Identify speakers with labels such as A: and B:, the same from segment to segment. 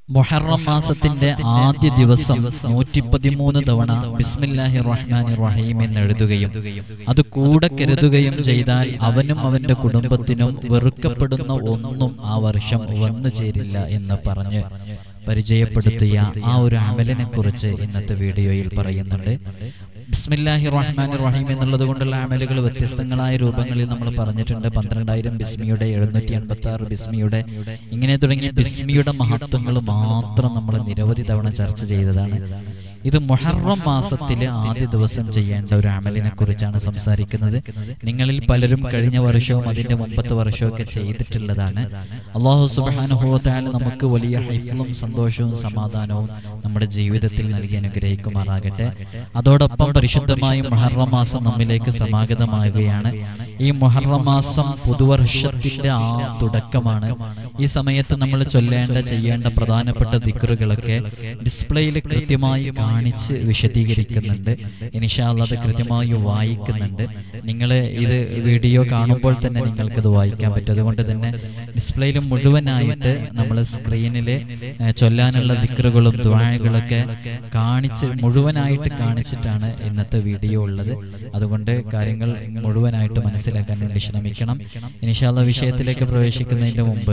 A: മുഹറം മാസത്തിന്റെ ആദ്യ ദിവസം നൂറ്റി പതിമൂന്ന് തവണ ബിസ്മില്ലാഹി റഹ്മാനി റഹീം എന്ന് എഴുതുകയും അത് കൂടെ കരുതുകയും ചെയ്താൽ അവനും അവന്റെ കുടുംബത്തിനും വെറുക്കപ്പെടുന്ന ഒന്നും ആ വർഷം വന്നു ചേരില്ല എന്ന് പറഞ്ഞ് പരിചയപ്പെടുത്തിയ ആ ഒരു അമലിനെ കുറിച്ച് ഇന്നത്തെ വീഡിയോയിൽ പറയുന്നുണ്ട് ബിസ്മില്ലാഹി റഹ്മാൻ റഹീം എന്നുള്ളത് കൊണ്ടുള്ള അമലുകൾ വ്യത്യസ്തങ്ങളായ രൂപങ്ങളിൽ നമ്മൾ പറഞ്ഞിട്ടുണ്ട് പന്ത്രണ്ടായിരം ബിസ്മിയുടെ എഴുന്നൂറ്റി എൺപത്തി ആറ് ബിസ്മിയുടെ ഇങ്ങനെ തുടങ്ങി ബിസ്മിയുടെ മഹത്വങ്ങൾ മാത്രം നമ്മൾ നിരവധി തവണ ചർച്ച ചെയ്തതാണ് ഇത് മുഹറം മാസത്തിലെ ആദ്യ ദിവസം ചെയ്യേണ്ട ഒരു അമലിനെ കുറിച്ചാണ് സംസാരിക്കുന്നത് നിങ്ങളിൽ പലരും കഴിഞ്ഞ വർഷവും അതിന്റെ മുമ്പത്തെ വർഷവും ഒക്കെ ചെയ്തിട്ടുള്ളതാണ് അള്ളാഹു സുബാനുഭവത്താൽ നമുക്ക് വലിയ ഹൈഫിലും സന്തോഷവും സമാധാനവും നമ്മുടെ ജീവിതത്തിൽ നൽകി അനുഗ്രഹിക്കുമാറാകട്ടെ അതോടൊപ്പം പരിശുദ്ധമായ മുഹറം മാസം നമ്മിലേക്ക് സമാഗതമാകുകയാണ് ഈ മുഹറം മാസം പുതുവർഷത്തിന്റെ ആ തുടക്കമാണ് ഈ സമയത്ത് നമ്മൾ ചൊല്ലേണ്ട ചെയ്യേണ്ട പ്രധാനപ്പെട്ട ദിക്കറുകളൊക്കെ ഡിസ്പ്ലേയിൽ കൃത്യമായി കാണിച്ച് വിശദീകരിക്കുന്നുണ്ട് ഇനിഷാല്ല അത് കൃത്യമായി വായിക്കുന്നുണ്ട് നിങ്ങൾ ഇത് വീഡിയോ കാണുമ്പോൾ തന്നെ നിങ്ങൾക്കത് വായിക്കാൻ പറ്റും അതുകൊണ്ട് തന്നെ ഡിസ്പ്ലേയിൽ മുഴുവനായിട്ട് നമ്മൾ സ്ക്രീനിൽ ചൊല്ലാനുള്ള ദിക്കറുകളും ദ്വാഴകളൊക്കെ കാണിച്ച് മുഴുവനായിട്ട് കാണിച്ചിട്ടാണ് ഇന്നത്തെ വീഡിയോ ഉള്ളത് അതുകൊണ്ട് കാര്യങ്ങൾ മുഴുവനായിട്ട് മനസ്സിലാക്കാൻ വേണ്ടി ശ്രമിക്കണം ഇനിഷാല്ല വിഷയത്തിലേക്ക് പ്രവേശിക്കുന്നതിന് മുമ്പ്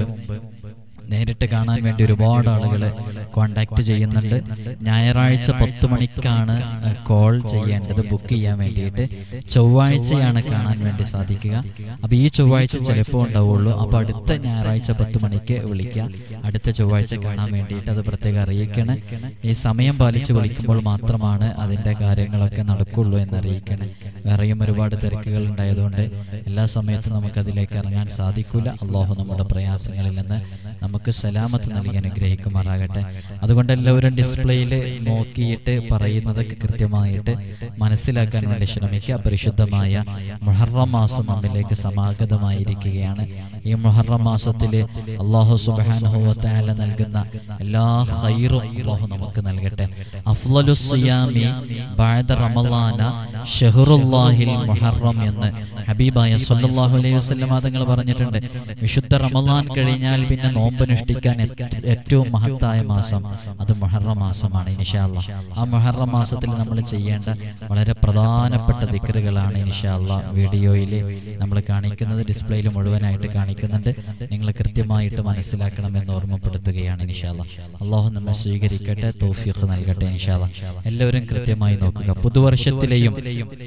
A: നേരിട്ട് കാണാൻ വേണ്ടി ഒരുപാട് ആളുകൾ കോണ്ടാക്ട് ചെയ്യുന്നുണ്ട് ഞായറാഴ്ച പത്ത് മണിക്കാണ് കോൾ ചെയ്യേണ്ടത് ബുക്ക് ചെയ്യാൻ വേണ്ടിയിട്ട് ചൊവ്വാഴ്ചയാണ് കാണാൻ വേണ്ടി സാധിക്കുക അപ്പോൾ ഈ ചൊവ്വാഴ്ച ചിലപ്പോൾ ഉണ്ടാവുള്ളൂ അപ്പോൾ അടുത്ത ഞായറാഴ്ച പത്ത് മണിക്ക് വിളിക്കുക അടുത്ത ചൊവ്വാഴ്ച കാണാൻ വേണ്ടിയിട്ട് അത് പ്രത്യേകം അറിയിക്കണം ഈ സമയം പാലിച്ച് വിളിക്കുമ്പോൾ മാത്രമാണ് അതിൻ്റെ കാര്യങ്ങളൊക്കെ നടക്കുള്ളൂ എന്നറിയിക്കണം വേറെയും ഒരുപാട് തിരക്കുകൾ ഉണ്ടായതുകൊണ്ട് എല്ലാ സമയത്തും നമുക്ക് അതിലേക്ക് ഇറങ്ങാൻ സാധിക്കില്ല അള്ളാഹു നമ്മുടെ പ്രയാസങ്ങളിൽ നിന്ന് നമുക്ക് സലാമത്ത് നൽകി അനുഗ്രഹിക്കുമാറാകട്ടെ അതുകൊണ്ട് എല്ലാവരും ഡിസ്പ്ലേയിൽ നോക്കിയിട്ട് പറയുന്നതൊക്കെ കൃത്യമായിട്ട് മനസ്സിലാക്കാൻ വേണ്ടി ശ്രമിക്കുക പരിശുദ്ധമായ മുഹറം മാസം നമ്മിലേക്ക് സമാഗതമായിരിക്കുകയാണ് ഈ മുഹറം മാസത്തിൽ അള്ളാഹു സുബാനുഹുവല നൽകുന്ന എല്ലാ ഹൈറും അള്ളാഹു നമുക്ക് നൽകട്ടെ അഫ്ലലുസിയാമി ബഅദ റമളാന ഷഹറുല്ലാഹിൽ മുഹറം എന്ന് ഹബീബായ സല്ലല്ലാഹു അലൈഹി വസല്ലം തങ്ങൾ പറഞ്ഞിട്ടുണ്ട് വിശുദ്ധ റമളാൻ കഴിഞ്ഞാൽ പിന്നെ നോമ്പനുഷ്ഠിക്കാൻ ഏറ്റവും മഹത്തായ മാസം അത് മുഹറം മാസമാണ് ഇൻഷാല്ല ആ മുഹറം മാസത്തിൽ നമ്മൾ ചെയ്യേണ്ട വളരെ പ്രധാനപ്പെട്ട ദിക്കറുകളാണ് ഇൻഷാല്ല വീഡിയോയിൽ നമ്മൾ കാണിക്കുന്നത് ഡിസ്പ്ലേയിൽ മുഴുവനായിട്ട് കാണിക്കുന്നുണ്ട് നിങ്ങൾ കൃത്യമായിട്ട് മനസ്സിലാക്കണമെന്ന് ഓർമ്മപ്പെടുത്തുകയാണ് ഇൻഷാല്ല അള്ളാഹു നമ്മെ സ്വീകരിക്കട്ടെ തോഫിയൊക്കെ നൽകട്ടെ ഇൻഷാല്ല എല്ലാവരും കൃത്യമായി നോക്കുക പുതുവർഷത്തിലെയും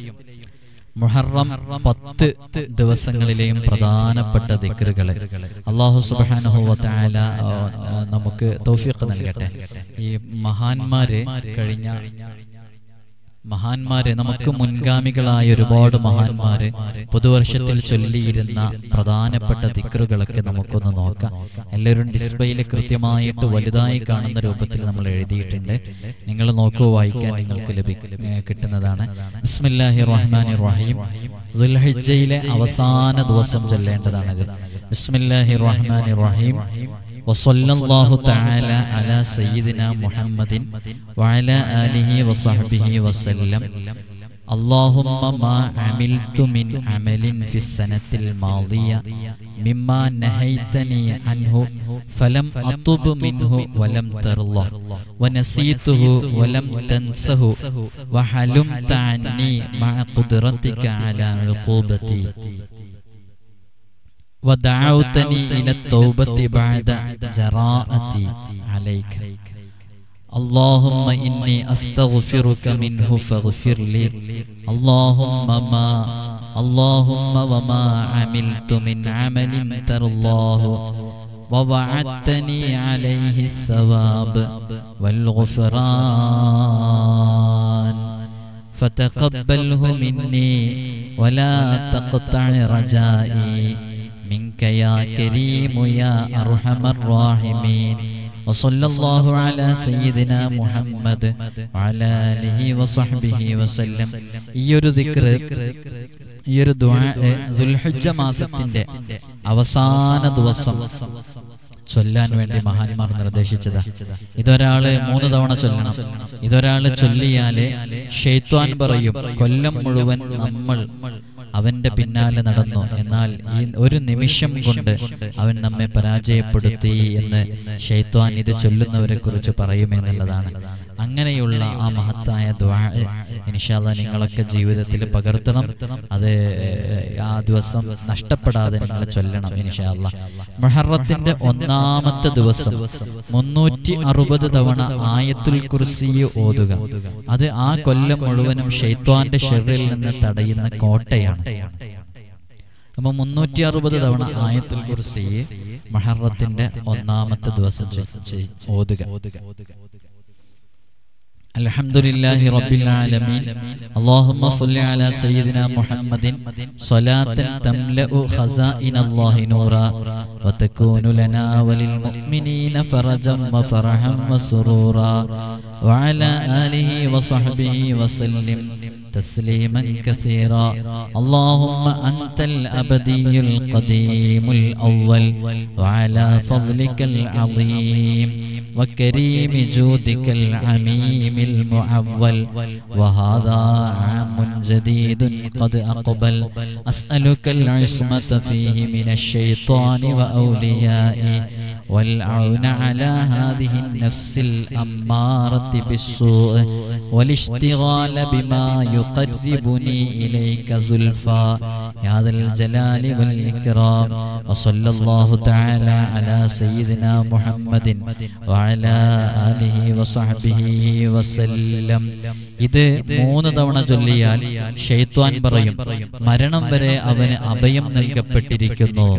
A: മുഹറം പത്ത് ദിവസങ്ങളിലെയും പ്രധാനപ്പെട്ട ദിക്കറുകൾ അള്ളാഹു സുബാനുഹുവല നമുക്ക് തൗഫീഖ് നൽകട്ടെ ഈ മഹാന്മാര് കഴിഞ്ഞ മഹാന്മാര് നമുക്ക് മുൻഗാമികളായ ഒരുപാട് മഹാന്മാര് പുതുവർഷത്തിൽ ചൊല്ലിയിരുന്ന പ്രധാനപ്പെട്ട ദിക്കറുകളൊക്കെ നമുക്കൊന്ന് നോക്കാം എല്ലാവരും ഡിസ്പ്ലേയിൽ കൃത്യമായിട്ട് വലുതായി കാണുന്ന രൂപത്തിൽ നമ്മൾ എഴുതിയിട്ടുണ്ട് നിങ്ങൾ നോക്കൂ വായിക്കാൻ നിങ്ങൾക്ക് ലഭി കിട്ടുന്നതാണ് ബിസ്മില്ലാഹി റഹ്മാനി റഹീം ദുൽഹിജയിലെ അവസാന ദിവസം ചൊല്ലേണ്ടതാണിത് ബിസ്മില്ലാഹി റഹ്മാനി റഹീം وصلى الله تعالى على سيدنا محمد وعلى آله وصحبه وسلم اللهم ما عملت من عمل في السنة الماضية مما نهيتني عنه فلم أطب منه ولم ترضى ونسيته ولم تنسه وحلمت عني مع قدرتك على عقوبتي ودعوتني إلى التوبة بعد جراءتي عليك اللهم إني أستغفرك منه فاغفر لي اللهم ما اللهم وما عملت من عمل ترضاه ووعدتني عليه الثواب والغفران فتقبله مني ولا تقطع رجائي منك يا كريم يا أرحم الراحمين وصلى الله على سيدنا محمد وعلى آله وصحبه وسلم ഈ ഒരു ദിക്ർ ഈ ഒരു ദുൽഹജ്ജ മാസത്തിന്റെ അവസാന ദിവസം ചൊല്ലാൻ വേണ്ടി മഹാന്മാർ നിർദ്ദേശിച്ചതാ ഇതൊരാള് മൂന്ന് തവണ ചൊല്ലണം ഇതൊരാള് ചൊല്ലിയാല് ഷെയ്ത്വാൻ പറയും കൊല്ലം മുഴുവൻ നമ്മൾ അവന്റെ പിന്നാലെ നടന്നു എന്നാൽ ഈ ഒരു നിമിഷം കൊണ്ട് അവൻ നമ്മെ പരാജയപ്പെടുത്തി എന്ന് ഷെയ്ത്വാൻ ഇത് ചൊല്ലുന്നവരെ കുറിച്ച് പറയുമെന്നുള്ളതാണ് അങ്ങനെയുള്ള ആ മഹത്തായ ദ്വാ ഇൻഷാല്ല നിങ്ങളൊക്കെ ജീവിതത്തിൽ പകർത്തണം അത് ആ ദിവസം നഷ്ടപ്പെടാതെ നിങ്ങൾ ചൊല്ലണം ഇൻഷാല്ല മൊഹറത്തിന്റെ ഒന്നാമത്തെ ദിവസം മുന്നൂറ്റി അറുപത് തവണ ആയത്തുൽ കുർസി ഓതുക അത് ആ കൊല്ലം മുഴുവനും ഷെയ്ത്വാന്റെ ഷെറിൽ നിന്ന് തടയുന്ന കോട്ടയാണ് അപ്പൊ മുന്നൂറ്റി അറുപത് തവണ ആയത്തുൽ കുർസി മഹറത്തിന്റെ ഒന്നാമത്തെ ദിവസം ചൊ- ചെ- ഓതുക الحمد لله رب العالمين اللهم صل على سيدنا محمد صلاة تملأ خزائن الله نورا وتكون لنا وللمؤمنين فرجا وفرحا وسرورا وعلى آله وصحبه وسلم تسليما كثيرا اللهم أنت الأبدي القديم الأول وعلى فضلك العظيم وكريم جودك العميم المعول وهذا عام جديد قد أقبل أسألك العصمة فيه من الشيطان وأوليائه والعون على هذه النفس الأمارة بالسوء والاشتغال بما يقربني إليك زلفى يا ذا الجلال والإكرام وصلى الله تعالى على سيدنا محمد وعلى آله وصحبه وسلم ഇത് മൂന്ന് തവണ ചൊല്ലിയാൽ ഷെയ്ത്വാൻ പറയും മരണം വരെ അവന് അഭയം നൽകപ്പെട്ടിരിക്കുന്നു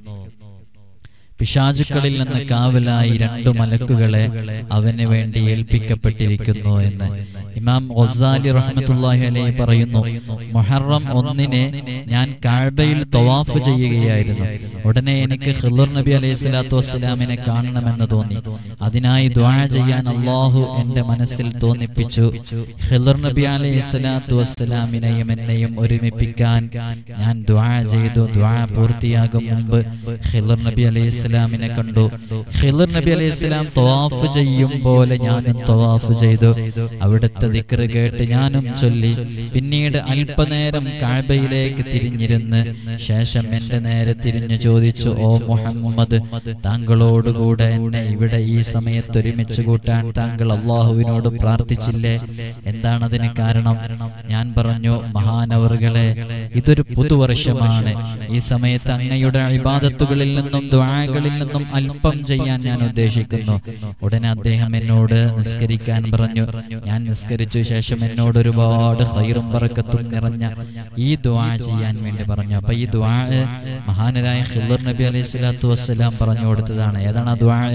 A: പിശാചുക്കളിൽ നിന്ന് കാവലായി രണ്ടു മലക്കുകളെ അവന് വേണ്ടി ഏൽപ്പിക്കപ്പെട്ടിരിക്കുന്നു എന്ന് ഇമാം ഒസാലി റഹ്മത്തുല്ലാഹി അലൈഹി പറയുന്നു മുഹറം ഒന്നിന് ഞാൻ കാഴ്ബയിൽ തവാഫ് ചെയ്യുകയായിരുന്നു ഉടനെ എനിക്ക് ഖിളർ നബി അലൈഹി സ്വലാത്തു വസ്സലാമിനെ കാണണമെന്ന് തോന്നി അതിനായി ദ്വാ ചെയ്യാൻ അള്ളാഹു എന്റെ മനസ്സിൽ തോന്നിപ്പിച്ചു ഖിളർ നബി അലൈഹി സ്വലാത്തു വസ്സലാമിനെയും എന്നെയും ഒരുമിപ്പിക്കാൻ ഞാൻ ദ്വാ ചെയ്തു ദ്വാ പൂർത്തിയാകും മുമ്പ് ഖിളർ നബി അലൈഹി സ്വലാമിനെ കണ്ടു ഖിളർ നബി അലൈഹി സ്വലാം തവാഫ് ചെയ്യും പോലെ ഞാനും തവാഫ് ചെയ്തു അവിടുത്തെ ദിക്റ് കേട്ട് ഞാനും ചൊല്ലി പിന്നീട് അല്പനേരം കാഴ്ബയിലേക്ക് തിരിഞ്ഞിരുന്ന് ശേഷം എന്റെ നേരെ തിരിഞ്ഞു ചോദിച്ചു ഓ മുഹമ്മദ് താങ്കളോടുകൂടെ എന്നെ ഇവിടെ ഈ സമയത്ത് ഒരുമിച്ച് കൂട്ടാൻ താങ്കൾ അള്ളാഹുവിനോട് പ്രാർത്ഥിച്ചില്ലേ എന്താണതിന് കാരണം ഞാൻ പറഞ്ഞു മഹാനവറുകളെ ഇതൊരു പുതുവർഷമാണ് ഈ സമയത്ത് അങ്ങയുടെ ഇബാദത്തുകളിൽ നിന്നും ദ്വാകളിൽ നിന്നും അല്പം ചെയ്യാൻ ഞാൻ ഉദ്ദേശിക്കുന്നു ഉടനെ അദ്ദേഹം എന്നോട് നിസ്കരിക്കാൻ പറഞ്ഞു ഞാൻ നിസ്കരിച്ച ശേഷം എന്നോട് ഒരുപാട് ഹൈറും പറക്കത്തും നിറഞ്ഞ ഈ ദ്വാ ചെയ്യാൻ വേണ്ടി പറഞ്ഞു അപ്പൊ ഈ ദ്വാ മഹാനരായ ഖില്ലർ നബി അലൈഹി സ്വലാത്തു വസ്സലാം പറഞ്ഞു കൊടുത്തതാണ് ഏതാണ് ആ ദ്വാ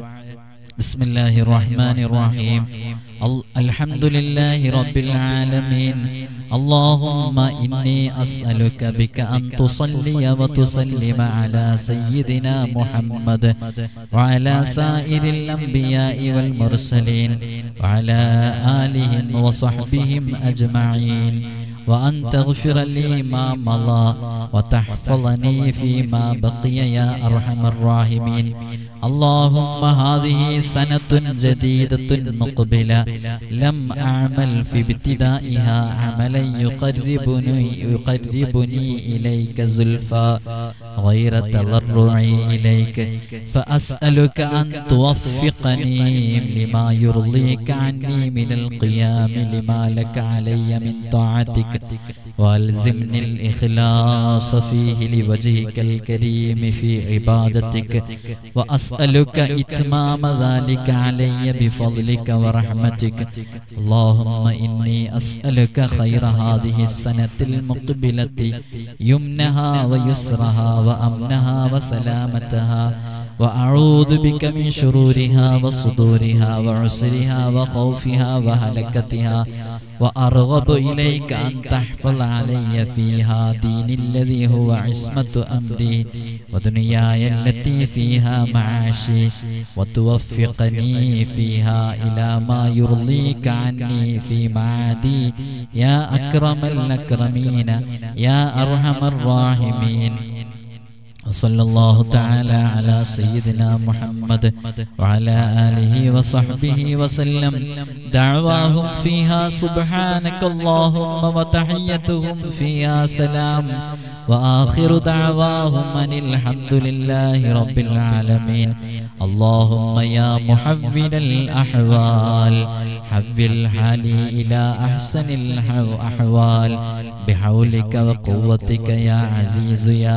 A: بسم الله الرحمن الرحيم ال- الحمد لله رب العالمين اللهم إني أسألك بك أن تصلي وتسلم على سيدنا محمد وعلى سائر الأنبياء والمرسلين وعلى آلهم وصحبهم أجمعين وأن تغفر لي ما مضى وتحفظني فيما بقي يا أرحم الراحمين اللهم هذه سنة جديدة مقبلة لم أعمل في ابتدائها عملا يقربني يقربني إليك زلفى غير تضرعي إليك فأسألك أن توفقني لما يرضيك عني من القيام لما لك علي من طاعتك والزمني الإخلاص فيه لوجهك الكريم في عبادتك وأسألك إتمام ذلك علي بفضلك ورحمتك اللهم إني أسألك خير هذه السنة المقبلة يمنها ويسرها وأمنها وسلامتها وأعوذ بك من شرورها وصدورها وعسرها وخوفها وهلكتها وأرغب إليك أن تحفظ علي فيها ديني الذي هو عصمة أمري ودنياي التي فيها معاشي وتوفقني فيها إلى ما يرضيك عني في معادي يا أكرم الأكرمين يا أرحم الراحمين وصلى الله تعالى على سيدنا محمد وعلى آله وصحبه وسلم دعواهم فيها سبحانك اللهم وتحيتهم فيها سلام وآخر دعواهم أن الحمد لله رب العالمين اللهم يا محول الأحوال حول حالي إلى أحسن الأحوال بحولك وقوتك يا عزيز يا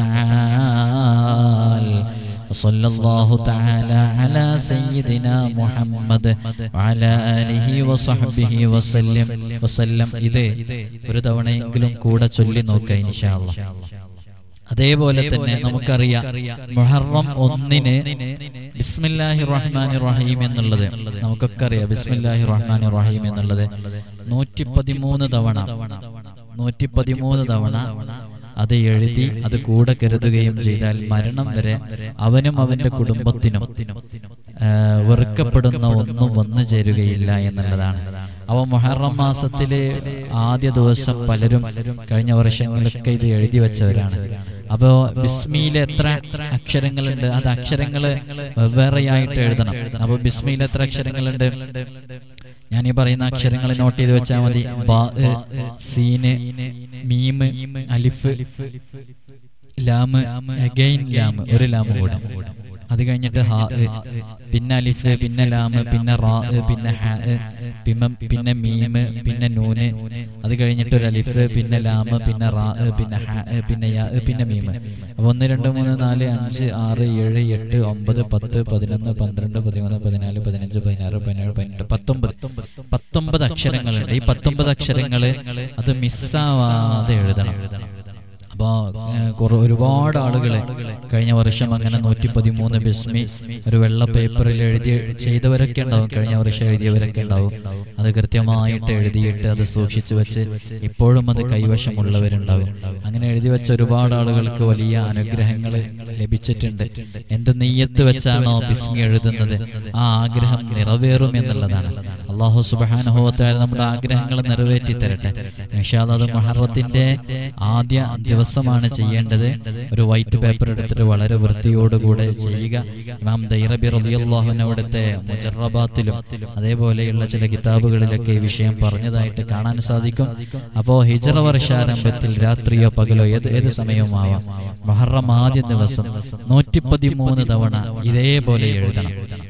A: متعال وصلى الله تعالى على سيدنا محمد وعلى آله وصحبه وسلم وسلم ഇത് ഒരു തവണയെങ്കിലും കൂടെ ചൊല്ലി നോക്കാം ഇൻഷാ അല്ലാഹ് അതേപോലെ തന്നെ നമുക്കറിയാം മുഹറം ഒന്നിന് ബിസ്മില്ലാഹി റഹ്മാനി റഹീം എന്നുള്ളത് നമുക്കൊക്കെ അറിയാം ബിസ്മില്ലാഹി റഹ്മാനി റഹീം എന്നുള്ളത് നൂറ്റി പതിമൂന്ന് തവണ നൂറ്റി പതിമൂന്ന് തവണ അത് എഴുതി അത് കൂടെ കരുതുകയും ചെയ്താൽ മരണം വരെ അവനും അവന്റെ കുടുംബത്തിനും ആ, വെറുക്കപ്പെടുന്ന ഒന്നും വന്നു ചേരുകയില്ല എന്നുള്ളതാണ് അവ മുഹറം മാസത്തിലെ ആദ്യ ദിവസം പലരും കഴിഞ്ഞ വർഷങ്ങളിലൊക്കെ ഇത് എഴുതി വെച്ചവരാണ് അപ്പോ ബിസ്മിയിൽ എത്ര അക്ഷരങ്ങളുണ്ട് അത് അക്ഷരങ്ങള് വെവ്വേറെയായിട്ട് എഴുതണം അപ്പൊ ബിസ്മിയിൽ എത്ര അക്ഷരങ്ങളുണ്ട് ഞാൻ ഈ പറയുന്ന അക്ഷരങ്ങൾ നോട്ട് ചെയ്ത് വെച്ചാൽ മതി ബാ എ, സീന് മീമ് അലിഫ് ലാമ് അഗൈൻ ലാമ് ഒരു ലാമ് കൂടെ അത് കഴിഞ്ഞിട്ട് ഹാ എ, പിന്നെ അലിഫ് പിന്നെ ലാമ് പിന്നെ റാ എ, പിന്നെ ഹ എ, പിന്നെ പിന്നെ മീമ് പിന്നെ നൂന് അത് കഴിഞ്ഞിട്ട് ഒരു അലിഫ് പിന്നെ ലാമ് പിന്നെ റാ എ, പിന്നെ ഹ എ, പിന്നെ യാ എ, പിന്നെ മീമ് അപ്പൊ ഒന്ന് രണ്ട് മൂന്ന് നാല് അഞ്ച് ആറ് ഏഴ് എട്ട് ഒമ്പത് പത്ത് പതിനൊന്ന് പന്ത്രണ്ട് പതിമൂന്ന് പതിനാല് പതിനഞ്ച് പതിനാറ് പതിനേഴ് പതിനെട്ട് പത്തൊമ്പത് പത്തൊമ്പത് അക്ഷരങ്ങളുണ്ട് ഈ പത്തൊമ്പത് അക്ഷരങ്ങള് അത് മിസ്സാവാതെ എഴുതണം അപ്പോൾ കുറെ ഒരുപാട് ആളുകൾ കഴിഞ്ഞ വർഷം അങ്ങനെ നൂറ്റി പതിമൂന്ന് ബിസ്മി ഒരു വെള്ള പേപ്പറിൽ എഴുതി ചെയ്തവരൊക്കെ ഉണ്ടാവും കഴിഞ്ഞ വർഷം എഴുതിയവരൊക്കെ ഉണ്ടാവും അത് കൃത്യമായിട്ട് എഴുതിയിട്ട് അത് സൂക്ഷിച്ചു വെച്ച് ഇപ്പോഴും അത് കൈവശമുള്ളവരുണ്ടാവും അങ്ങനെ എഴുതി വെച്ച ഒരുപാട് ആളുകൾക്ക് വലിയ അനുഗ്രഹങ്ങൾ ലഭിച്ചിട്ടുണ്ട് എന്ത് നെയ്യത്ത് വെച്ചാണോ ബിസ്മി എഴുതുന്നത് ആ ആഗ്രഹം നിറവേറും എന്നുള്ളതാണ് അള്ളാഹു സുബാനുഭവത്തായ നമ്മുടെ ആഗ്രഹങ്ങൾ നിറവേറ്റി തരട്ടെ നിഷാദ് അത് മഹറത്തിന്റെ ആദ്യ ദിവസമാണ് ചെയ്യേണ്ടത് ഒരു വൈറ്റ് പേപ്പർ എടുത്തിട്ട് വളരെ വൃത്തിയോടുകൂടെ ചെയ്യുക ഇമാം ദൈറബി റളിയല്ലാഹുവിന് അവിടുത്തെ മുജറബാത്തിലും അതേപോലെയുള്ള ചില കിതാബുകളിലൊക്കെ ഈ വിഷയം പറഞ്ഞതായിട്ട് കാണാൻ സാധിക്കും അപ്പോ ഹിജറ വർഷാരംഭത്തിൽ രാത്രിയോ പകലോ ഏത് ഏത് സമയവും ആവാം മഹറം ആദ്യ ദിവസം നൂറ്റി പതിമൂന്ന് തവണ ഇതേപോലെ എഴുതണം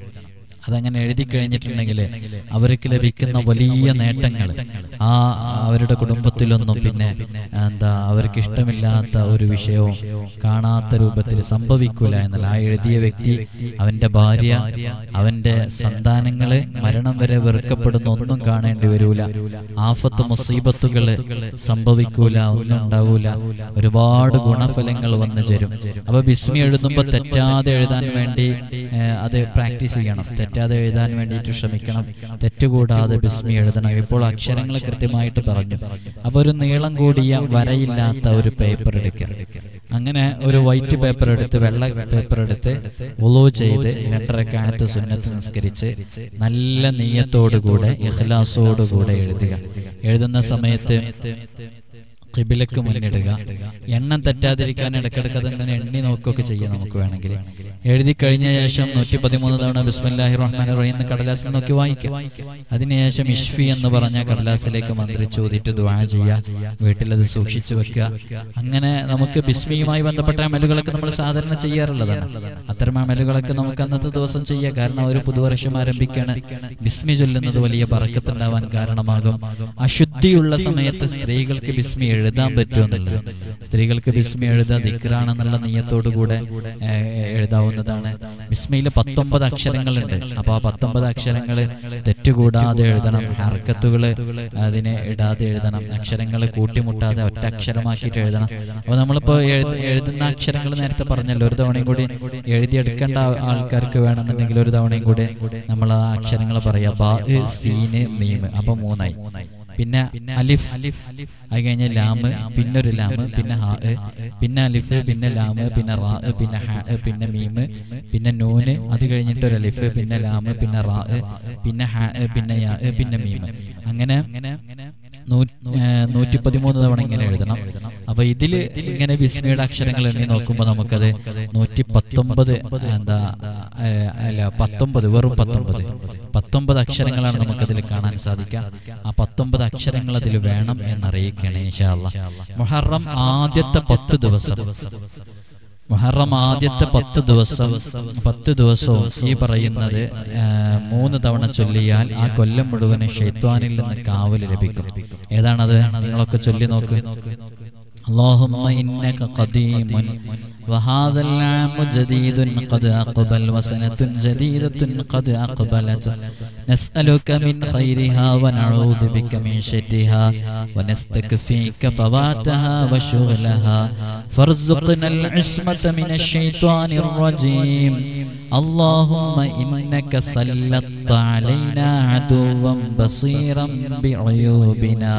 A: അതങ്ങനെ എഴുതി കഴിഞ്ഞിട്ടുണ്ടെങ്കിൽ അവർക്ക് ലഭിക്കുന്ന വലിയ നേട്ടങ്ങൾ ആ അവരുടെ കുടുംബത്തിലൊന്നും പിന്നെ എന്താ അവർക്ക് ഇഷ്ടമില്ലാത്ത ഒരു വിഷയവും കാണാത്ത രൂപത്തിൽ സംഭവിക്കൂല എന്നല്ല ആ എഴുതിയ വ്യക്തി അവന്റെ ഭാര്യ അവന്റെ സന്താനങ്ങള് മരണം വരെ വെറുക്കപ്പെടുന്ന ഒന്നും കാണേണ്ടി വരൂല ആഫത്ത് മുസീബത്തുകള് സംഭവിക്കൂല ഒന്നും ഉണ്ടാവൂല ഒരുപാട് ഗുണഫലങ്ങൾ വന്നു ചേരും അപ്പൊ ബിസ്മി എഴുതുമ്പോ തെറ്റാതെ എഴുതാൻ വേണ്ടി ഏഹ്, അത് പ്രാക്ടീസ് ചെയ്യണം തെറ്റാതെ എഴുതാൻ വേണ്ടിയിട്ട് ശ്രമിക്കണം തെറ്റുകൂടാതെ ബിസ്മി എഴുതണം ഇപ്പോൾ അക്ഷരങ്ങൾ കൃത്യമായിട്ട് പറഞ്ഞു അപ്പൊ ഒരു നീളം കൂടിയ വരയില്ലാത്ത ഒരു പേപ്പർ എടുക്കുക അങ്ങനെ ഒരു വൈറ്റ് പേപ്പർ എടുത്ത് വെള്ള പേപ്പർ എടുത്ത് ഉളു ചെയ്ത് രണ്ടരക്കാലത്ത് സുന്നത്ത് നിസ്കരിച്ച് നല്ല നീയത്തോടുകൂടെ ഇഖ്ലാസോടുകൂടെ എഴുതുക എഴുതുന്ന സമയത്ത് കിബിലക്ക് മുന്നിടുക എണ്ണം തെറ്റാതിരിക്കാൻ ഇടക്കിടക്ക് അതങ്ങനെ എണ്ണി നോക്കുകയൊക്കെ ചെയ്യാം നമുക്ക് വേണമെങ്കിൽ എഴുതി കഴിഞ്ഞ ശേഷം നൂറ്റി പതിമൂന്ന് തവണ ബിസ്മില്ലാഹി റഹ്മാൻ റഹീം എന്ന് കടലാസിൽ നോക്കി വായിക്കാം അതിനുശേഷം ഇഷ്ഫി എന്ന് പറഞ്ഞ കടലാസിലേക്ക് മന്ത്രിച്ച് ഓതിയിട്ട് ദ്വാ ചെയ്യുക വീട്ടിലത് സൂക്ഷിച്ചു വെക്കുക അങ്ങനെ നമുക്ക് ബിസ്മിയുമായി ബന്ധപ്പെട്ട അമലുകളൊക്കെ നമ്മൾ സാധാരണ ചെയ്യാറുള്ളതാണ് അത്തരം അമലുകളൊക്കെ നമുക്ക് അന്നത്തെ ദിവസം ചെയ്യുക കാരണം ഒരു പുതുവർഷം ആരംഭിക്കുകയാണ് ബിസ്മി ചൊല്ലുന്നത് വലിയ ബറക്കത്തുണ്ടാവാൻ കാരണമാകും അശുദ്ധിയുള്ള സമയത്ത് സ്ത്രീകൾക്ക് ബിസ്മി എഴുതാൻ പറ്റുമെന്നുള്ളത് സ്ത്രീകൾക്ക് ബിസ്മി എഴുതാ ദിക്റാണെന്നുള്ള നീയത്തോടു കൂടെ ഏഹ്, എഴുതാവുന്നതാണ് ബിസ്മിയിൽ പത്തൊമ്പത് അക്ഷരങ്ങളുണ്ട് അപ്പൊ ആ പത്തൊമ്പത് അക്ഷരങ്ങൾ തെറ്റുകൂടാതെ എഴുതണം ഹർക്കത്തുകൾ അതിനെ ഇടാതെ എഴുതണം അക്ഷരങ്ങൾ കൂട്ടിമുട്ടാതെ ഒറ്റ അക്ഷരമാക്കിയിട്ട് എഴുതണം അപ്പൊ നമ്മളിപ്പോ എഴുത- എഴുതുന്ന അക്ഷരങ്ങൾ നേരത്തെ പറഞ്ഞല്ലോ ഒരു തവണയും കൂടി എഴുതിയെടുക്കേണ്ട ആ- ആൾക്കാർക്ക് വേണമെന്നുണ്ടെങ്കിൽ ഒരു തവണയും കൂടി നമ്മൾ ആ അക്ഷരങ്ങൾ പറയാ ബാ ഇ, സീന് മീമ് അപ്പൊ മൂന്നായി പിന്നെ അലിഫ് അത് കഴിഞ്ഞ് ലാമ് പിന്നെ ഒരു ലാമ് പിന്നെ ഹാ എ, പിന്നെ അലിഫ് പിന്നെ ലാമ് പിന്നെ റാ എ, പിന്നെ ഹ എ, പിന്നെ മീമ് പിന്നെ നൂന് അത് കഴിഞ്ഞിട്ട് ഒരു അലിഫ് പിന്നെ ലാമ് പിന്നെ റാ എ, പിന്നെ ഹ എ, പിന്നെ യാ എ, പിന്നെ മീമ് അങ്ങനെ നൂറ്റി പതിമൂന്ന് തവണ ഇങ്ങനെ എഴുതണം അപ്പൊ ഇതില് ഇങ്ങനെ ബിസ്മിയുടെ അക്ഷരങ്ങൾ എണ്ണി നോക്കുമ്പോൾ നമുക്കത് നൂറ്റി പത്തൊമ്പത് എന്താ ഏ, അല്ല പത്തൊമ്പത് വെറും പത്തൊമ്പത് പത്തൊമ്പത് അക്ഷരങ്ങളാണ് നമുക്കതിൽ കാണാൻ സാധിക്കുക ആ പത്തൊമ്പത് അക്ഷരങ്ങൾ അതിൽ വേണം എന്നറിയിക്കുകയാണ് ഇൻഷാല്ല മുഹറം ആദ്യത്തെ പത്ത് ദിവസം മുഹറം ആദ്യത്തെ പത്ത് ദിവസം പത്ത് ദിവസവും ഈ പറയുന്നത് ആ, മൂന്ന് തവണ ചൊല്ലിയാൽ ആ കൊല്ലം മുഴുവനും ഷെയ്ത്വാനിൽ നിന്ന് കാവല് ലഭിക്കും ഏതാണത് നിങ്ങളൊക്കെ ചൊല്ലി നോക്ക് اللهم إنك قديم وهذا العام جديد قد أقبل وسنة جديدة قد أقبلت نسألك من خيرها ونعوذ بك من شرها ونستكفيك فواتها وشغلها فارزقنا العصمة من الشيطان الرجيم اللهم إنك سلطت علينا عدوا بصيرا بعيوبنا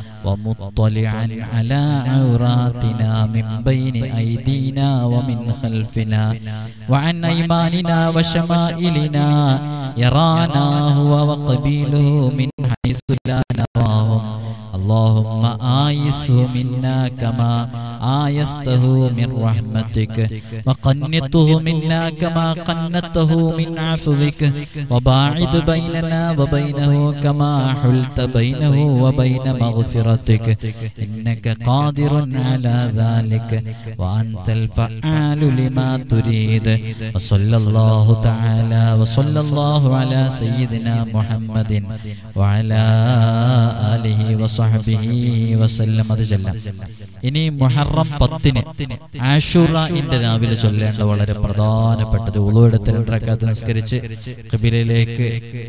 A: ومطلعا على عوراتنا من بين أيدينا ومن خلفنا وعن أيماننا وشمائلنا يرانا هو وقبيله من حيث لا نراهم اللهم آيسه منا كما آيسته من رحمتك وقنطه منا كما قنته من عفوك وباعد بيننا وبينه كما حلت بينه وبين مغفرتك إنك قادر على ذلك وأنت الفعال لما تريد وصلى الله تعالى وصلى الله على سيدنا محمد وعلى آله وصحبه وسلم അത് ചെല്ലാം ഇനി മുഹറം പത്തിന് ആഷുറന്റെ രാവിലെ ചൊല്ലേണ്ട വളരെ പ്രധാനപ്പെട്ടത് ഉളുവെടുത്ത് രണ്ടരക്കാത്ത് നിസ്കരിച്ച് കബിലയിലേക്ക്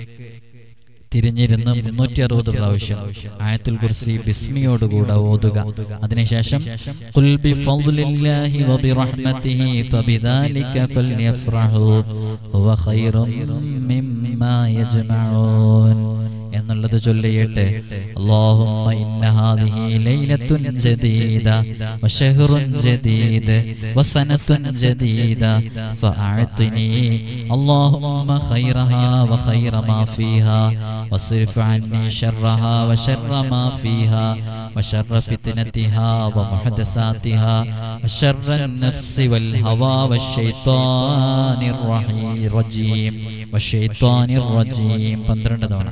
A: തിരിഞ്ഞിരുന്ന് മുന്നൂറ്റി അറുപത് പ്രാവശ്യം ആയത്തുൽ കുർസി ബിസ്മിയോടുകൂടെ ഓതുക അതിനുശേഷം "ഖുൽ ബിഫദ്ലില്ലാഹി വബിറഹ്മതിഹി ഫബിദാലിക ഫൽയഫ്റഹു ഹുവ ഖൈറും മിമ്മാ യജ്മഊൻ എന്നുള്ളത് ചൊല്ലിയിട്ട് اللهم إن هذه ليلة جديدة وشهر جديد وسنة جديدة فأعطني اللهم خيرها وخير ما فيها واصرف عني شرها وشر ما فيها وشر فتنتها ومحدثاتها وشر النفس والهوى والشيطان الرحي- الرجيم والشيطان الرجيم പന്ത്രണ്ട് തവണ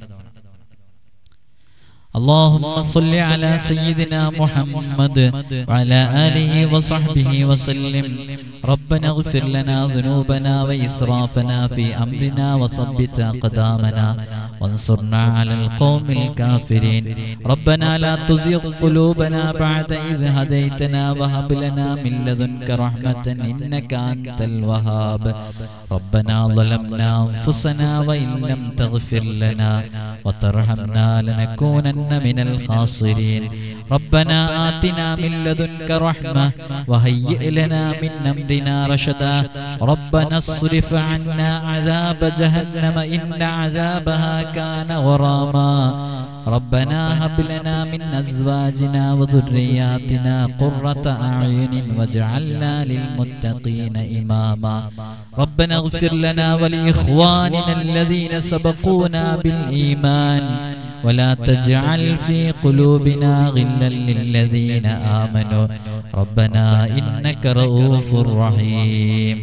A: اللهم صل على سيدنا محمد وعلى آله وصحبه وسلم ربنا اغفر لنا ذنوبنا وإسرافنا في أمرنا وثبت أقدامنا وانصرنا على القوم الكافرين ربنا لا تزغ قلوبنا بعد إذ هديتنا وهب لنا من لدنك رحمة إنك أنت الوهاب ربنا ظلمنا أنفسنا وإن لم تغفر لنا وترحمنا لنكونن من الخاسرين ربنا آتنا من لدنك رحمة وهيئ لنا من أمرنا رشدا ربنا اصرف عنا عذاب جهنم إن عذابها كان غراما ربنا هب لنا من أزواجنا وذرياتنا قرة أعين واجعلنا للمتقين إماما ربنا اغفر لنا ولإخواننا الذين سبقونا بالإيمان ولا تجعل في قلوبنا غلا للذين آمنوا ربنا إنك رؤوف رحيم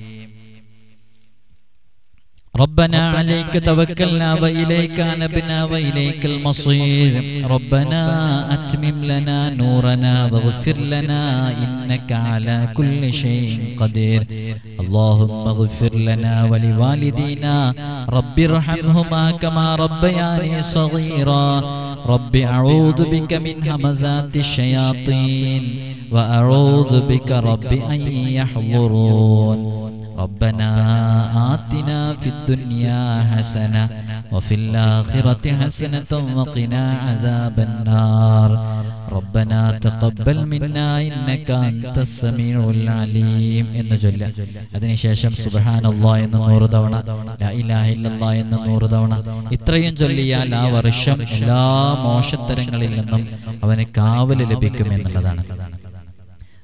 A: ربنا عليك توكلنا وإليك أنبنا وإليك المصير ربنا أتمم لنا نورنا واغفر لنا إنك على كل شيء قدير اللهم اغفر لنا ولوالدينا رب ارحمهما كما ربياني صغيرا رب أعوذ بك من همزات الشياطين وأعوذ بك رب أن يحضرون ربنا آتنا في الدنيا حسنة وفي الآخرة حسنة وقنا عذاب النار ربنا تقبل منا إنك أنت السميع العليم എന്ന് ചൊല്ല അതിനുശേഷം സുബ്ഹാനല്ലാ എന്ന് നൂറ് തവണ ലാ ഇലാഹ ഇല്ലല്ലാ എന്ന് നൂറ് തവണ ഇത്രയും ചൊല്ലിയാൽ ആ വർഷം എല്ലാ മോശത്തരങ്ങളിൽ നിന്നും അവന് കാവല് ലഭിക്കും എന്നുള്ളതാണ്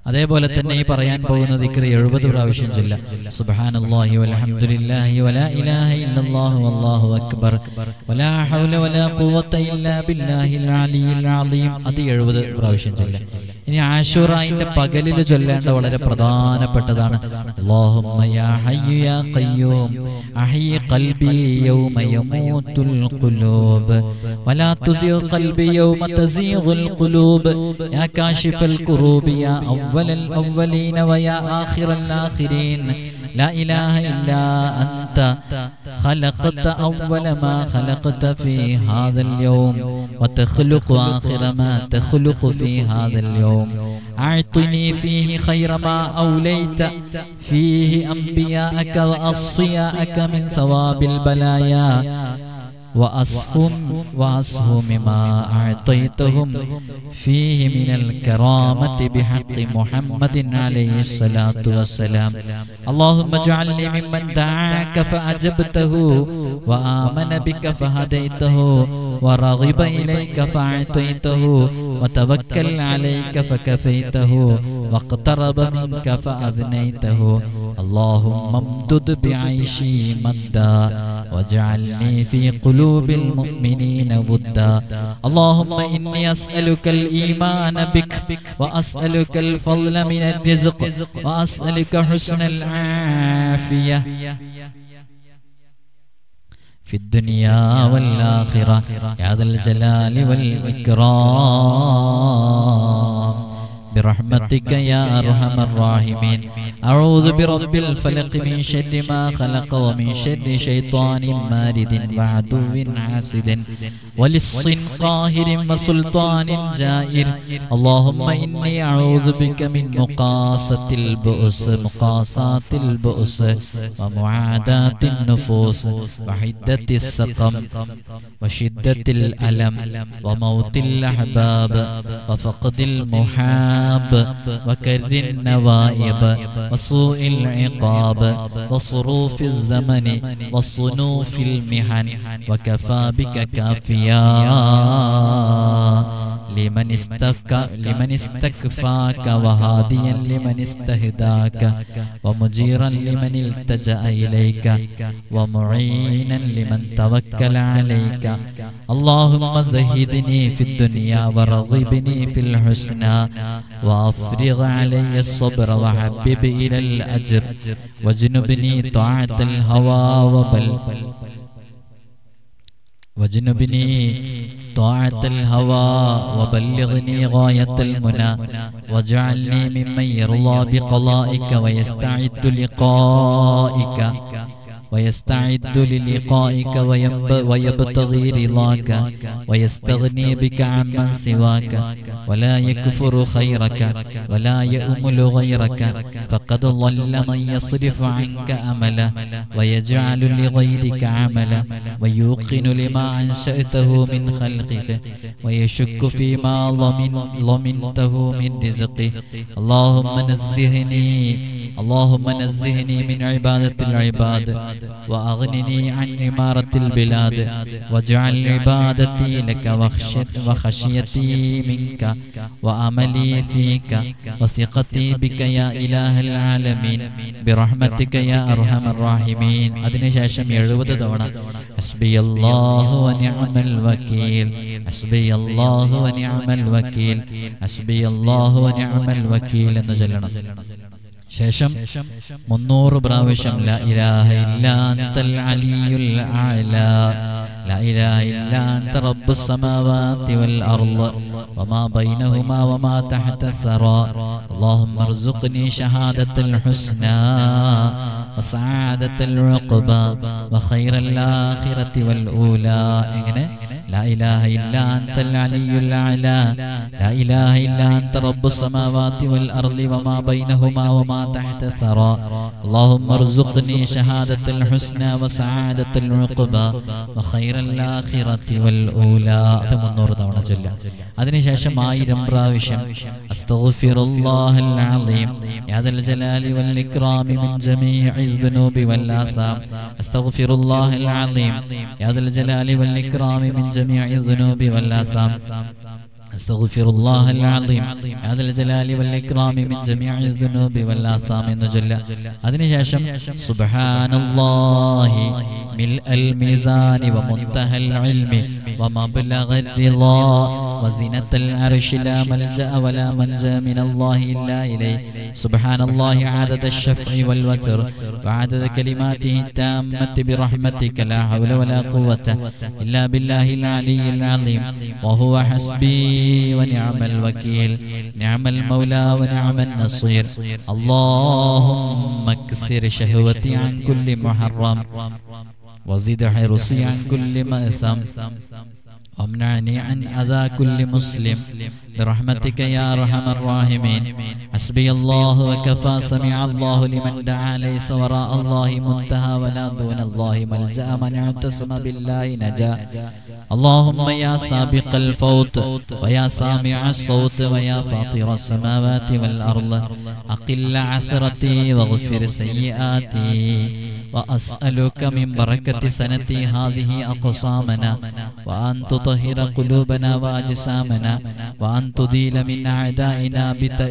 A: അതേപോലെ തന്നെ ഈ പറയാൻ പോകുന്ന ദിക്ർ എഴുപത് പ്രാവശ്യം ചൊല്ല സുബ്ഹാനല്ലാഹി വൽഹംദുലില്ലാഹി വലാ ഇലാഹ ഇല്ലല്ലാഹു വല്ലാഹു അക്ബർ വലാ ഹൗല വലാ ഖുവത ഇല്ലാ ബില്ലാഹിൽ അലിയിൽ അലീം അത് എഴുപത് പ്രാവശ്യം ചൊല്ല ഇനി ആശുറായിന്റെ പകലിൽ ചൊല്ലേണ്ട വളരെ പ്രധാനപ്പെട്ടതാണ് അല്ലാഹുമ്മ യാ ഹയ്യു യാ ഖയ്യൂം അഹ്യി ഖൽബി യൗമ യമൂത്തുൽ ഖുലൂബ് വലാ തുസിഗ് ഖൽബി യൗമ തസീഗുൽ ഖുലൂബ് യാ കാശിഫൽ ഖുറൂബി യാ അവ്വലൽ അവ്വലീന വയാ ആഖിറൽ ആഖിരീൻ لا إله إلا أنت خلقت أول ما خلقت في هذا اليوم وتخلق آخر ما تخلق في هذا اليوم أعطني فيه خير ما أوليت فيه أنبياءك وأصفياءك من ثواب البلايا وأسهم وأسهم ما أعطيتهم فيه من الكرامة بحق محمد عليه الصلاة والسلام اللهم اجعلني ممن دعاك فأجبته وآمن بك فهديته ورغب إليك فأعطيته وتوكل عليك فكفيته واقترب منك فأذنيته اللهم امدد بعيشي مدا واجعلني في قلوب المؤمنين ودا اللهم إني أسألك الإيمان بك وأسألك الفضل من الرزق وأسألك حسن العافية في الدنيا والآخرة يا ذا الجلال والإكرام برحمتك يا أرحم الراحمين أعوذ برب الفلق من شر ما خلق ومن شر شيطان مارد وعدو حاسد ولص قاهر وسلطان جائر اللهم إني أعوذ بك من مقاسة البؤس مقاسات البؤس ومعاداة النفوس وحدة السقم وشدة الألم وموت الأحباب وفقد المحاب وكر النوائب وسوء العقاب وصروف الزمن وصنوف المحن وكفى بك كافيا لمن استفك لمن استكفاك وهاديا لمن استهداك ومجيرا لمن التجأ إليك ومعينا لمن توكل عليك اللهم زهدني في الدنيا ورغبني في الحسنى وافرغ علي الصبر وحبب إلى الأجر واجنبني طاعة الهوى وبل واجنبني طاعة الهوى وبلغني غاية المنى واجعلني ممن يرضى بقضائك ويستعد لقائك ويستعد للقائك وينب- ويبتغي رضاك ويستغني بك عمن سواك ولا يكفر خيرك ولا يأمل غيرك فقد ضل من يصرف عنك أمله ويجعل لغيرك عمله ويوقن لما أنشأته من خلقك ويشك فيما ضمن ضمنته من رزقه اللهم نزهني اللهم نزهني من عبادة العباد وأغنني عن عمارة البلاد واجعل عبادتي لك وخشت- وخشيتي منك وأملي فيك وثقتي بك يا إله العالمين برحمتك يا أرحم الراحمين അതിന് ശേഷം എഴുപത് തവണ حسبي الله ونعم الوكيل حسبي الله ونعم الوكيل حسبي الله ونعم الوكيل എന്ന് ചൊല്ലണം ശേഷം മുന്നൂറ് പ്രാവശ്യം ലാ ഇലാഹ ഇല്ലാ അൻതൽ അലിയുൽ അഅ്ലാ ലാ ഇലാഹ ഇല്ലാ അൻത റബ്ബുസ് സമാവാതി വൽ അർള് വമാ ബൈനഹുമാ വമാ തഹത സറാ اللهم ارزقني شهادة الحسنى وسعادة العقبى وخير الآخرة والأولى إങ്ങനെ لا إله إلا أنت العلي الأعلى لا إله إلا أنت رب السماوات والأرض وما بينهما وما تحت ثرى اللهم ارزقني شهادة الحسنى وسعادة العقبى وخير الآخرة والأولى അത് മുന്നൂറ് തവണ ചൊല്ലാം അതിനുശേഷം ആയിരം പ്രാവശ്യം അസ്തഗ്ഫിറുല്ലാഹൽ അലീം യാദൽ ജലാലി വൽ ഇക്റാമി മിൻ ജമീഇൽ ദുനൂബി വൽ ആസാം അസ്തഗ്ഫിറുല്ലാഹൽ അലീം യാദൽ ജലാലി വൽ ഇക്റാമി മിൻ ജമീഇൽ ദുനൂബി വൽ ആസാം أستغفر الله العظيم يا ذا الجلال والإكرام من جميع الذنوب والآثام എന്ന് ചൊല്ല അതിനുശേഷം സുബ്ഹാനല്ലാഹി ملء الميزان ومنتهى العلم ومبلغ الرضا وزنة العرش لا ملجأ ولا منجا من الله إلا إليه سبحان الله عدد الشفع والوتر وعدد كلماته التامة برحمتك لا حول ولا قوة إلا بالله العلي العظيم وهو حسبي ونعم الوكيل نعم المولى ونعم النصير اللهم اكسر شهوتي عن كل محرم وزد حرصي عن كل مأثم وامنعني عن أذى كل مسلم برحمتك يا أرحم الراحمين حسبي الله وكفى سمع الله لمن دعا ليس وراء الله منتهى ولا دون الله ملجأ من اعتصم بالله نجا اللهم يا سابق الفوت ويا سامع الصوت ويا فاطر السماوات والأرض أقل عثرتي واغفر سيئاتي وأسألك من بركة سنتي هذه أقسامنا وأن تطهر قلوبنا وأجسامنا وأن تديل من أعدائنا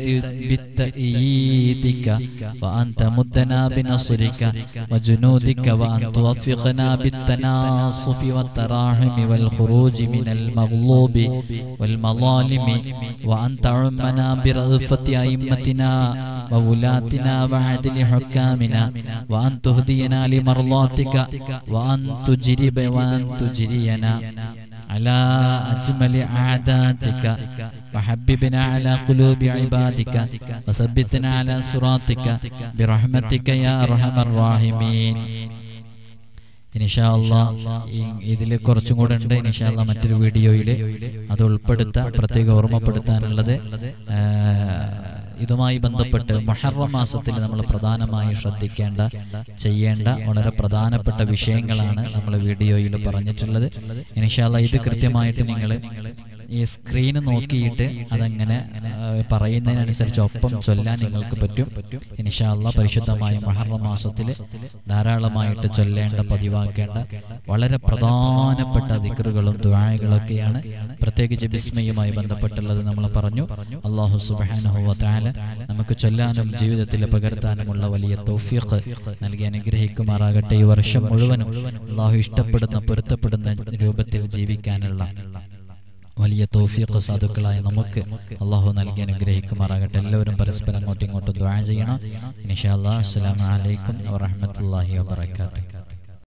A: بتأييدك وأن تمدنا بنصرك وجنودك وأن توفقنا بالتناصف والتراحم والخروج من المغلوب والمظالم وأن تعمنا برأفة أئمتنا وولاتنا وعدل حكامنا وأن تهدينا لمرضاتك وأن تجرب وأن تجرينا على أجمل عاداتك وحببنا على قلوب عبادك وثبتنا على صراطك برحمتك يا أرحم الراحمين ഇനിഷാല്ല ഇതിൽ കുറച്ചും കൂടെ ഉണ്ട് ഇനിഷാല്ല മറ്റൊരു വീഡിയോയിൽ അത് ഉൾപ്പെടുത്താൻ പ്രത്യേകം ഓർമ്മപ്പെടുത്താനുള്ളത് ഇതുമായി ബന്ധപ്പെട്ട് മൊഹറം മാസത്തിൽ നമ്മൾ പ്രധാനമായി ശ്രദ്ധിക്കേണ്ട ചെയ്യേണ്ട വളരെ പ്രധാനപ്പെട്ട വിഷയങ്ങളാണ് നമ്മൾ വീഡിയോയിൽ പറഞ്ഞിട്ടുള്ളത് ഇനിഷാല്ല ഇത് കൃത്യമായിട്ട് നിങ്ങൾ ഈ സ്ക്രീൻ നോക്കിയിട്ട് അതങ്ങനെ പറയുന്നതിനനുസരിച്ച് ഒപ്പം ചൊല്ലാൻ നിങ്ങൾക്ക് പറ്റും ഇനിഷാല്ല പരിശുദ്ധമായ മഹറ മാസത്തിൽ ധാരാളമായിട്ട് ചൊല്ലേണ്ട പതിവാക്കേണ്ട വളരെ പ്രധാനപ്പെട്ട ദിക്കറുകളും ദ്വായകളൊക്കെയാണ് പ്രത്യേകിച്ച് ബിസ്മയുമായി ബന്ധപ്പെട്ടുള്ളത് നമ്മൾ പറഞ്ഞു അള്ളാഹു സുബാനുഹുവല നമുക്ക് ചൊല്ലാനും ജീവിതത്തിൽ പകർത്താനുമുള്ള വലിയ തൗഫീഖ് നൽകി അനുഗ്രഹിക്കുമാറാകട്ടെ ഈ വർഷം മുഴുവനും അള്ളാഹു ഇഷ്ടപ്പെടുന്ന പൊരുത്തപ്പെടുന്ന രൂപത്തിൽ ജീവിക്കാനുള്ള വലിയ തോഫിയൊക്കെ സാധുക്കളായ നമുക്ക് അള്ളാഹു നൽകി അനുഗ്രഹിക്കുമാറാകട്ടെ എല്ലാവരും പരസ്പരം അങ്ങോട്ടും ഇങ്ങോട്ടും ദ്വാ ചെയ്യണം ഇൻഷാ അല്ലാ അസ്സലാമു അലൈക്കും വറഹ്മത്തുള്ളാഹി വബറകാതുഹു